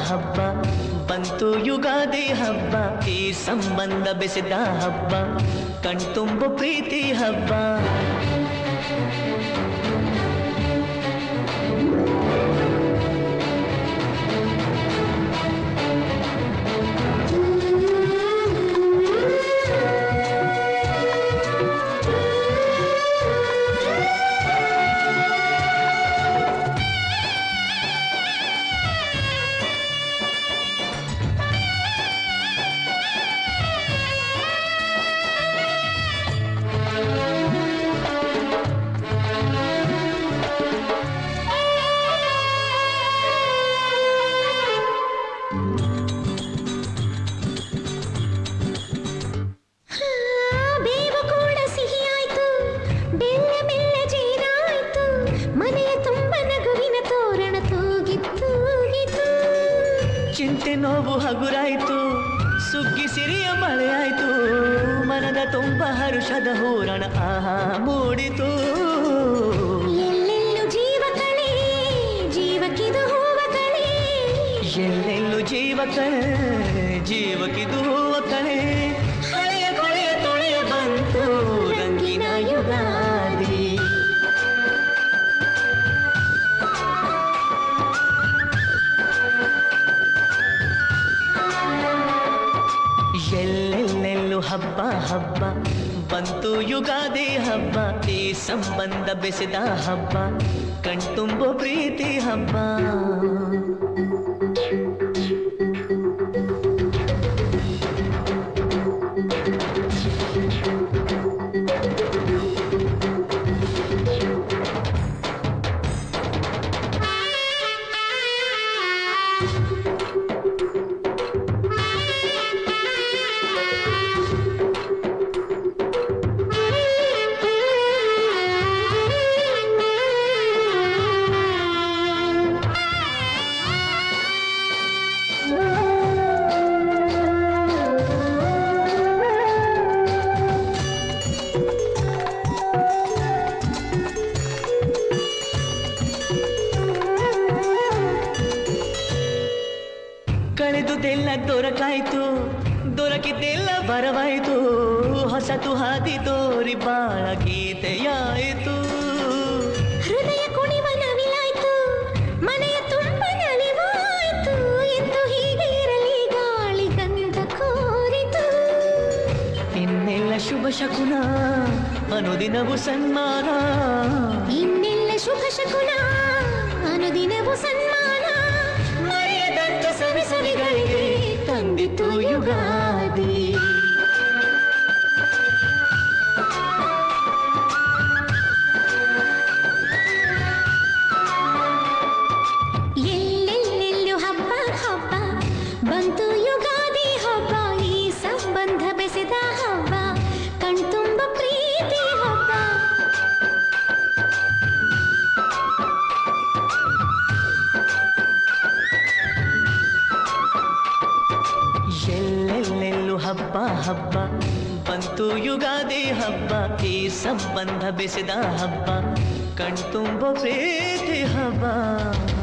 ಹಬ್ಬ ಬಂತು ಯುಗಾದಿ ಹಬ್ಬ ಈ ಸಂಬಂಧ ಬೆಸೆದ ಹಬ್ಬ ಕಣ್ತುಂಬು ಪ್ರೀತಿ ಹಬ್ಬ ಬೇವು ಕೂಡ ಸಿಹಿಯಾಯ್ತು ಬೆಲ್ಲ ಬೆಲ್ಲ ಜೇನಾಯ್ತು ಮನೆಯ ತುಂಬ ನಗುವಿನ ತೋರಣ ತೂಗಿತ್ತು ತೂಗಿತು ಚಿಂತೆ ನೋವು ಹಗುರಾಯ್ತು ಸುಗ್ಗಿ ಸಿರಿಯ ಮಳೆಯಾಯ್ತು ಮನದ ತುಂಬ ಹರುಷದ ಹೂರಣ ಆಹಾ ಮೂಡಿತು ಎಲ್ಲೆಲ್ಲೂ ಜೀವ ಕಳೆ ಜೀವಕ್ಕಿದು ಹೂವ ಕಳೆ ಎಲ್ಲೆಲ್ಲೂ ಜೀವ ಕಳೆ ಜೀವಕ್ಕಿದು ಹೂವ ಕಳೆ ಹಳೆಯ ಕೊಳೆಯ ತೊಳೆಯ ಬಂತು ರಂಗಿನ ಯುಗಾದಿ ಎಲ್ಲೆಲ್ಲೆಲ್ಲೂ ಹಬ್ಬ ಹಬ್ಬ ಬಂತು ಯುಗಾದಿ ಹಬ್ಬ ಈ ಸಂಬಂಧ ಬೆಸೆದ ಹಬ್ಬ ಕಣ್ತುಂಬು ಪ್ರೀತಿ ಹಬ್ಬ ಕಳೆದುದೆಲ್ಲ ದೊರಕಾಯ್ತು ದೊರಕಿದ್ದೆಲ್ಲ ಬರವಾಯ್ತು ಹೊಸತು ಹಾದಿ ತೋರಿ ಬಾಳ ಗೀತೆಯಾಯಿತು ಹೃದಯ ಕುಣಿವ ನವಿಲಾಯ್ತು ಮನೆಯ ತುಂಬ ನಲಿವಾಯ್ತು ಎಂದು ಹೀಗೆ ಇರಲಿ ಗಾಳಿ ಗಂಧ ಕೋರಿತು ಇನ್ನೆಲ್ಲ ಶುಭ ಶಕುನ ಅನುದಿನವು ಸನ್ಮಾನ ಇನ್ನೆಲ್ಲ ಶುಭ ಶಕುನ ಅನುದಿನವು ಸನ್ಮಾನ ಮರೆಯದಂತ ಸವಿ ಸವಿಗಳಿಗೆ ತಂದಿತು ಯುಗಾದಿ ಎಲ್ಲೆಲ್ಲೆಲ್ಲೂ ಹಬ್ಬ ಹಬ್ಬ ಬಂತು ಯುಗಾದಿ ಹಬ್ಬ ಈ ಸಂಬಂಧ ಬೆಸೆದ ಹಬ್ಬ ಕಣ್ತುಂಬ ಪ್ರೀತಿ ಹಬ್ಬ ಎಲ್ಲೆಲ್ಲೆಲ್ಲೂ ಹಬ್ಬ ಹಬ್ಬ ಬಂತು ಯುಗಾದಿ ಹಬ್ಬ ಈ ಸಂಬಂಧ ಬೆಸೆದ ಹಬ್ಬ ಕಣ್ತುಂಬ ಪ್ರೀತಿ ಹಬ್ಬ